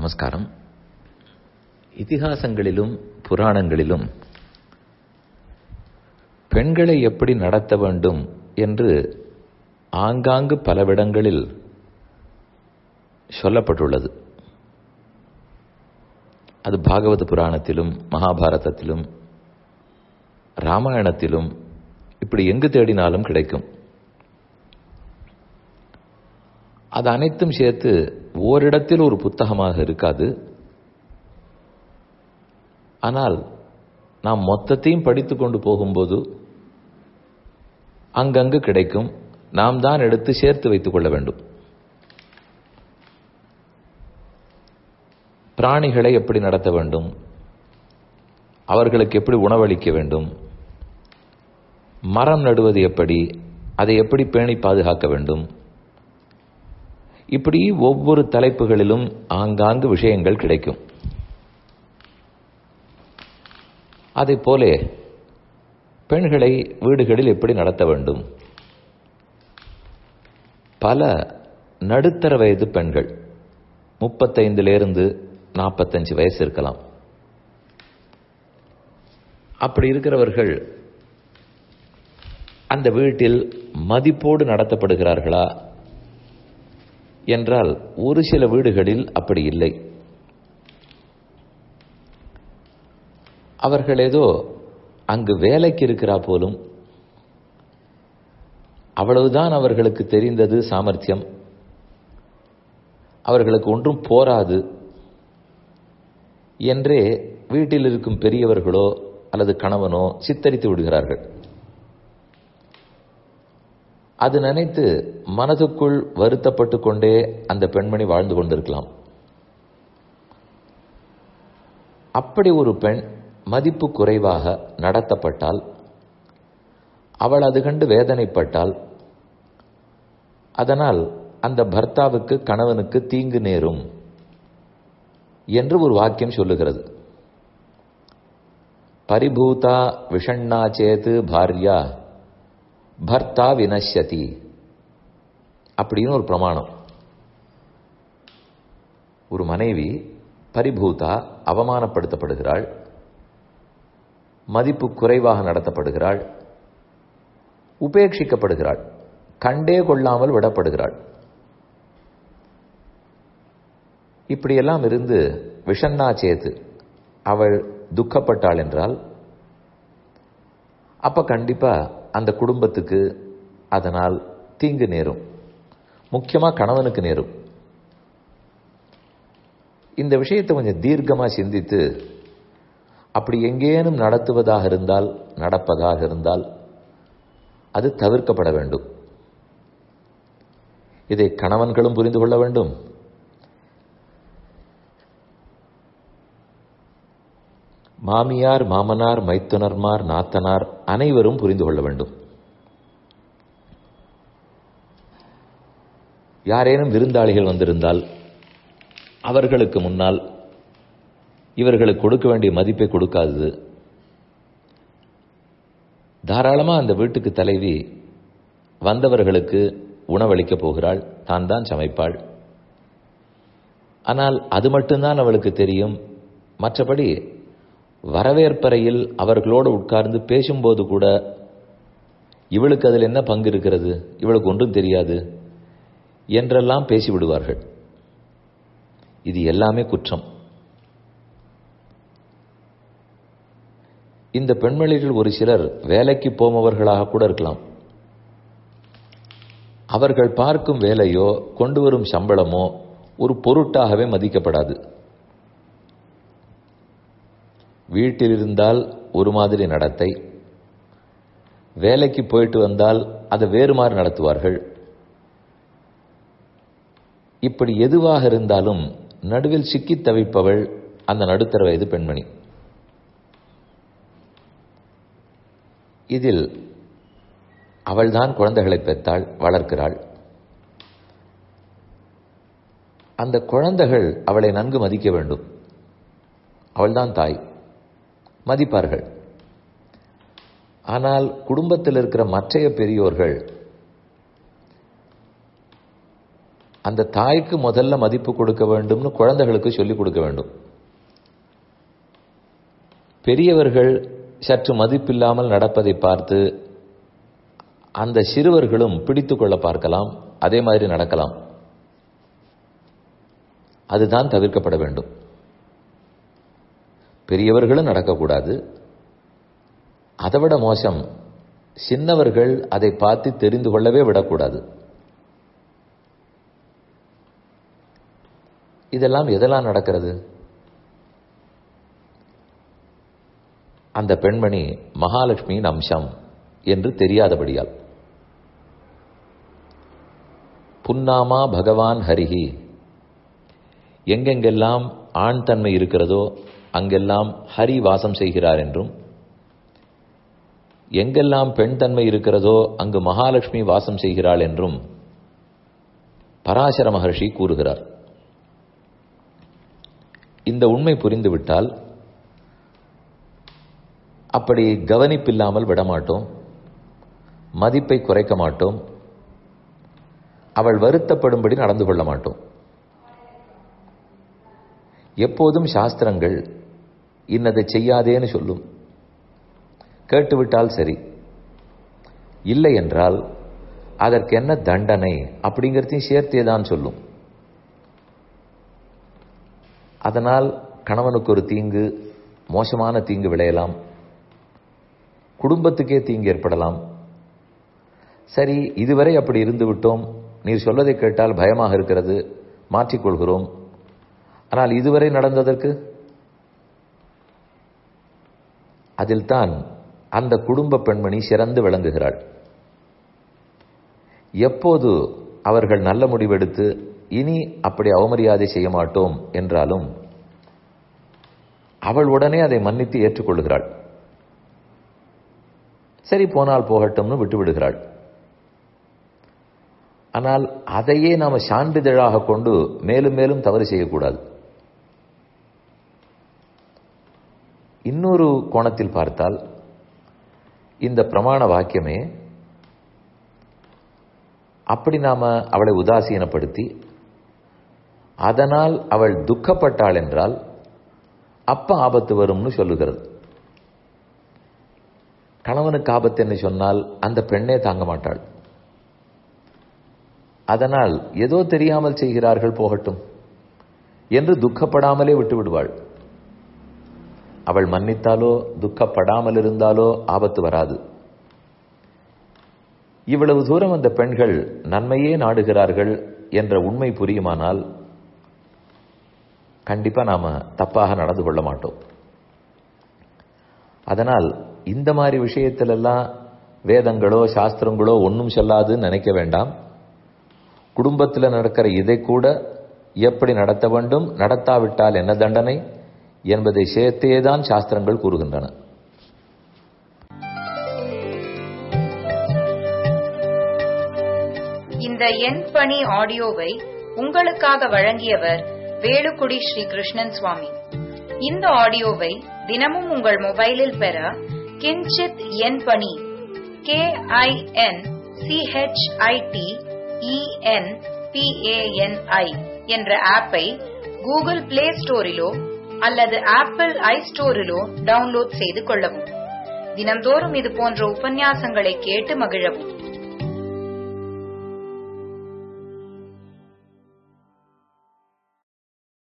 நமஸ்காரம் இதிகாசங்களிலும் புராணங்களிலும் பெண்களை எப்படி நடத்த வேண்டும் என்று ஆங்காங்கு பலவிடங்களில் சொல்லப்பட்டுள்ளது அது பாகவத புராணத்திலும் மகாபாரதத்திலும் ராமாயணத்திலும் இப்படி எங்கு தேடினாலும் கிடைக்கும் அது அனைத்தும் சேர்த்து ஓரிடத்தில் ஒரு புத்தகமாக இருக்காது ஆனால் நாம் மொத்தத்தையும் படித்து கொண்டு போகும்போது அங்கங்கு கிடைக்கும் நாம் தான் எடுத்து சேர்த்து வைத்துக் கொள்ள வேண்டும் பிராணிகளை எப்படி நடத்த வேண்டும் அவர்களுக்கு எப்படி உணவளிக்க வேண்டும் மரம் நடுவது எப்படி அதை எப்படி பேணி பாதுகாக்க வேண்டும் இப்படி ஒவ்வொரு தலைப்புகளிலும் ஆங்காங்கு விஷயங்கள் கிடைக்கும் அதை போல பெண்களை வீடுகளில் எப்படி நடத்த வேண்டும் பல நடுத்தர வயது பெண்கள் முப்பத்தைந்திலிருந்து நாற்பத்தஞ்சு வயசு இருக்கலாம் அப்படி இருக்கிறவர்கள் அந்த வீட்டில் மதிப்போடு நடத்தப்படுகிறார்களா என்றால் ஒரு சில வீடுகளில் அப்படி இல்லை அவர்கள் ஏதோ அங்கு வேலைக்கு இருக்கிறா போலும் அவ்வளவுதான் அவர்களுக்கு தெரிந்தது சாமர்த்தியம் அவர்களுக்கு ஒன்றும் போராது என்றே வீட்டில் இருக்கும் பெரியவர்களோ அல்லது கணவனோ சித்தரித்து விடுகிறார்கள் அது நினைத்து மனதுக்குள் வருத்தப்பட்டு கொண்டே அந்த பெண்மணி வாழ்ந்து கொண்டிருக்கலாம் அப்படி ஒரு பெண் மதிப்பு குறைவாக நடத்தப்பட்டால் அவள் அது கண்டு வேதனைப்பட்டால் அதனால் அந்த பர்த்தாவுக்கு கணவனுக்கு தீங்கு நேரும் என்று ஒரு வாக்கியம் சொல்லுகிறது பரிபூதா விஷண்ணா சேத்து பாரியா பர்த்தா வினஷ்யதி அப்படின்னு ஒரு பிரமாணம் ஒரு மனைவி பரிபூதா அவமானப்படுத்தப்படுகிறாள் மதிப்பு குறைவாக நடத்தப்படுகிறாள் உபேட்சிக்கப்படுகிறாள் கண்டே கொள்ளாமல் விடப்படுகிறாள் இப்படியெல்லாம் இருந்து விஷண்ணா சேத்து அவள் துக்கப்பட்டாள் என்றால் அப்ப கண்டிப்பா அந்த குடும்பத்துக்கு அதனால் தீங்கு நேரும் முக்கியமா கணவனுக்கு நேரும் இந்த விஷயத்தை கொஞ்சம் தீர்க்கமா சிந்தித்து அப்படி எங்கேனும் நடத்துவதாக இருந்தால் நடப்பதாக இருந்தால் அது தவிர்க்கப்பட வேண்டும் இதை கணவன்களும் புரிந்து கொள்ள வேண்டும் மாமியார் மாமனார் மைத்துனர்மார் நாத்தனார் அனைவரும் புரிந்து கொள்ள வேண்டும் யாரேனும் விருந்தாளிகள் வந்திருந்தால் அவர்களுக்கு முன்னால் இவர்களுக்கு கொடுக்க வேண்டிய மதிப்பை கொடுக்காதது தாராளமாக அந்த வீட்டுக்கு தலைவி வந்தவர்களுக்கு உணவளிக்கப் போகிறாள் தான் தான் சமைப்பாள் ஆனால் அது மட்டும்தான் அவளுக்கு தெரியும் மற்றபடி வரவேற்பறையில் அவர்களோடு உட்கார்ந்து பேசும்போது கூட இவளுக்கு அதில் என்ன பங்கு இருக்கிறது இவளுக்கு ஒன்றும் தெரியாது என்றெல்லாம் பேசிவிடுவார்கள் இது எல்லாமே குற்றம் இந்த பெண்மணிகள் ஒரு சிலர் வேலைக்கு போமவர்களாக கூட இருக்கலாம் அவர்கள் பார்க்கும் வேலையோ கொண்டு வரும் சம்பளமோ ஒரு பொருட்டாகவே மதிக்கப்படாது வீட்டில் இருந்தால் ஒரு மாதிரி நடத்தை வேலைக்கு போயிட்டு வந்தால் அதை வேறு மாதிரி நடத்துவார்கள் இப்படி எதுவாக இருந்தாலும் நடுவில் சிக்கித் தவிப்பவள் அந்த நடுத்தர வயது பெண்மணி இதில் அவள்தான் குழந்தைகளை பெற்றாள் வளர்க்கிறாள் அந்த குழந்தைகள் அவளை நன்கு மதிக்க வேண்டும் அவள்தான் தாய் மதிப்பார்கள் ஆனால் குடும்பத்தில் இருக்கிற மற்றைய பெரியோர்கள் அந்த தாய்க்கு முதல்ல மதிப்பு கொடுக்க வேண்டும்னு குழந்தைகளுக்கு சொல்லிக் கொடுக்க வேண்டும் பெரியவர்கள் சற்று மதிப்பில்லாமல் நடப்பதை பார்த்து அந்த சிறுவர்களும் பிடித்து கொள்ள பார்க்கலாம் அதே மாதிரி நடக்கலாம் அதுதான் தவிர்க்கப்பட வேண்டும் பெரியவர்களும் நடக்கக்கூடாது அதைவிட மோசம் சின்னவர்கள் அதை பார்த்து தெரிந்து கொள்ளவே விடக்கூடாது இதெல்லாம் எதெல்லாம் நடக்கிறது அந்த பெண்மணி மகாலட்சுமியின் அம்சம் என்று தெரியாதபடியால் புன்னாமா பகவான் ஹரிஹி எங்கெங்கெல்லாம் ஆண் தன்மை இருக்கிறதோ அங்கெல்லாம் ஹரி வாசம் செய்கிறார் என்றும் எங்கெல்லாம் பெண் தன்மை இருக்கிறதோ அங்கு மகாலட்சுமி வாசம் செய்கிறாள் என்றும் பராசர மகர்ஷி கூறுகிறார் இந்த உண்மை புரிந்துவிட்டால் அப்படி கவனிப்பில்லாமல் விடமாட்டோம் மதிப்பை குறைக்க மாட்டோம் அவள் வருத்தப்படும்படி நடந்து கொள்ள மாட்டோம் எப்போதும் சாஸ்திரங்கள் இன்னதை செய்யாதேன்னு சொல்லும் கேட்டுவிட்டால் சரி இல்லை என்றால் அதற்கு என்ன தண்டனை அப்படிங்கிறதையும் சேர்த்தே தான் சொல்லும் அதனால் கணவனுக்கு ஒரு தீங்கு மோசமான தீங்கு விளையலாம் குடும்பத்துக்கே தீங்கு ஏற்படலாம் சரி இதுவரை அப்படி இருந்து விட்டோம் நீர் சொல்வதை கேட்டால் பயமாக இருக்கிறது மாற்றிக்கொள்கிறோம் ஆனால் இதுவரை நடந்ததற்கு அதில் தான் அந்த குடும்ப பெண்மணி சிறந்து விளங்குகிறாள் எப்போது அவர்கள் நல்ல முடிவெடுத்து இனி அப்படி அவமரியாதை செய்ய மாட்டோம் என்றாலும் அவள் உடனே அதை மன்னித்து ஏற்றுக்கொள்கிறாள் சரி போனால் போகட்டும்னு விட்டு விடுகிறாள் ஆனால் அதையே நாம சான்றிதழாக கொண்டு மேலும் மேலும் தவறு செய்யக்கூடாது இன்னொரு கோணத்தில் பார்த்தால் இந்த பிரமாண வாக்கியமே அப்படி நாம அவளை உதாசீனப்படுத்தி அதனால் அவள் துக்கப்பட்டாள் என்றால் அப்ப ஆபத்து வரும்னு சொல்லுகிறது கணவனுக்கு ஆபத்து என்று சொன்னால் அந்த பெண்ணே தாங்க மாட்டாள் அதனால் ஏதோ தெரியாமல் செய்கிறார்கள் போகட்டும் என்று துக்கப்படாமலே விட்டு விடுவாள் அவள் மன்னித்தாலோ துக்கப்படாமல் இருந்தாலோ ஆபத்து வராது இவ்வளவு தூரம் அந்த பெண்கள் நன்மையே நாடுகிறார்கள் என்ற உண்மை புரியுமானால் கண்டிப்பா நாம தப்பாக நடந்து கொள்ள மாட்டோம் அதனால் இந்த மாதிரி விஷயத்திலெல்லாம் வேதங்களோ சாஸ்திரங்களோ ஒன்றும் சொல்லாதுன்னு நினைக்க வேண்டாம் குடும்பத்தில் நடக்கிற இதை கூட எப்படி நடத்த வேண்டும் நடத்தாவிட்டால் என்ன தண்டனை என்பதை சேர்த்தேதான் சாஸ்திரங்கள் கூறுகின்றன இந்த எண் பணி ஆடியோவை உங்களுக்காக வழங்கியவர் வேலுக்குடி ஸ்ரீ கிருஷ்ணன் சுவாமி இந்த ஆடியோவை தினமும் உங்கள் மொபைலில் பெற கிஞ்சித் எண் பணி கே ஐ என் சிஹெச்ஐடி இஎன் பிஏஎன்ஐ என்ற ஆப்பை கூகுள் பிளே ஸ்டோரிலோ அல்லது ஆப்பிள் ஐ ஸ்டோரிலோ டவுன்லோட் செய்து கொள்ளவும் தினம்தோறும் இது போன்ற உபன்யாசங்களை கேட்டு மகிழவும்